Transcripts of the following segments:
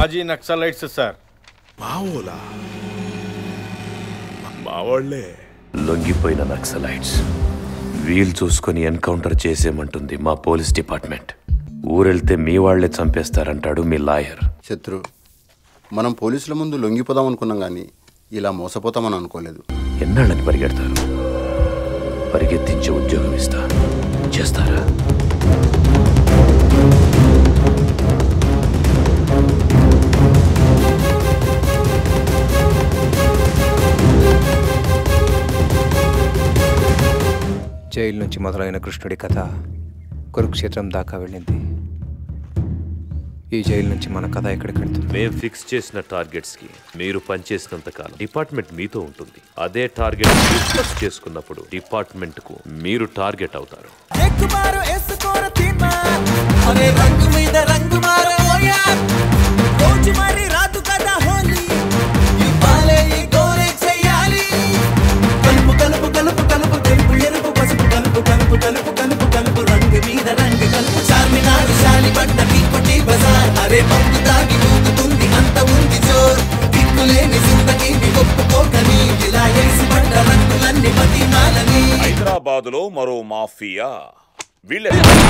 మాజీ naxalites sir మావోలా మావాళ్లే లొంగిపోయిన నక్సలైట్స్ వీల్ చూసుకొని ఎన్కౌంటర్ చేసేమంటుంది మా పోలీస్ డిపార్ట్మెంట్ ఊరెళ్తే మీ వాళ్లే చంపేస్తారంటాడు మీ లాయర్ శత్రు మనం పోలీసుల ముందు లొంగిపోదాం అనుకున్నాం కానీ ఇలా మోసపోతామని అనుకోలేదు ఎన్నాళ్ళని పరిగెడతారు పరిగెత్తించే ఉద్యోగం ఇస్తా చేస్తారా జైలు నుంచి మొదలైన కృష్ణుడి కథ కురుక్షేత్రం దాకా వెళ్ళింది ఈ జైలు నుంచి మన కథ ఎక్కడికి వెళ్తుంది మేం ఫిక్స్ చేసిన టార్గెట్స్ కి మీరు పనిచేసినంత కాలం డిపార్ట్మెంట్ మీతో ఉంటుంది అదే టార్గెట్ డిస్కస్ చేసుకున్నప్పుడు డిపార్ట్మెంట్ కు మీరు టార్గెట్ అవుతారు ఎక్కుమారు వేసుకోర తీమా అరే రంగు మీద రంగు మారబోయా రోజు మరి రాదు కదా హోలీ ఈ పాలే ఈ గోరే చెయ్యాలి కలుపు కలుపు కలుపు కలుపు తెలుపు ఎరుపు పసుపు కలుపు కలుపు కలుపు కలుపు కలుపు రంగు మీద రంగు కలుపు చార్మినార్ శాలి బండ పీకొట్టి బజార్ అరే పంపు దాగి ఊగుతుంది అంత ఉంది జోర్ దిక్కులేని జిందగీని ఒప్పుకోకని ఇలా వేసి పడ్డ రంగులన్నీ మతిమాలని హైదరాబాద్ లో మరో మాఫియా వీళ్ళే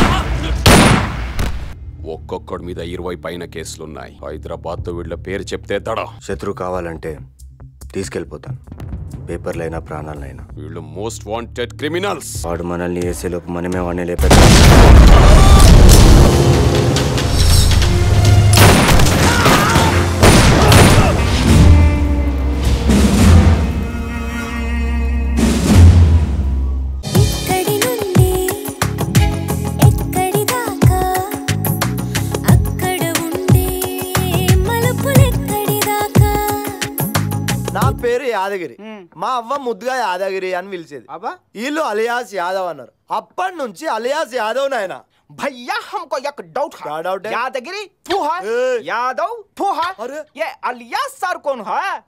ఒక్కొక్కడి మీద ఇరవై పైన కేసులున్నాయి హైదరాబాద్ తో వీళ్ళ పేరు చెప్తే దడ శత్రు కావాలంటే తీసుకెళ్ళిపోతాను పేపర్లైనా ప్రాణాలైనా వీళ్ళు మోస్ట్ వాంటెడ్ క్రిమినల్స్ వాడు మనల్ని వేసేలోపు మనమే వాడిని లేపేస్తాం ఇక్కడి నుండి ఎక్కడి దాకా అక్కడ ఉండే మలుపులెక్కడి దాకా నా పేరు యాదగిరి మా అవ్వ ముద్దుగా యాదగిరి అని పిలిచేది అబ్బా వీళ్ళు అలియాస్ యాదవ్ అన్నారు అప్పటి నుంచి అలియాస్ యాదవ్ నాయన भैया हमको एक डाउट है क्या डाउट है यादगिरी तू है ए। यादव तू है अरे। ये अलियास सर कौन है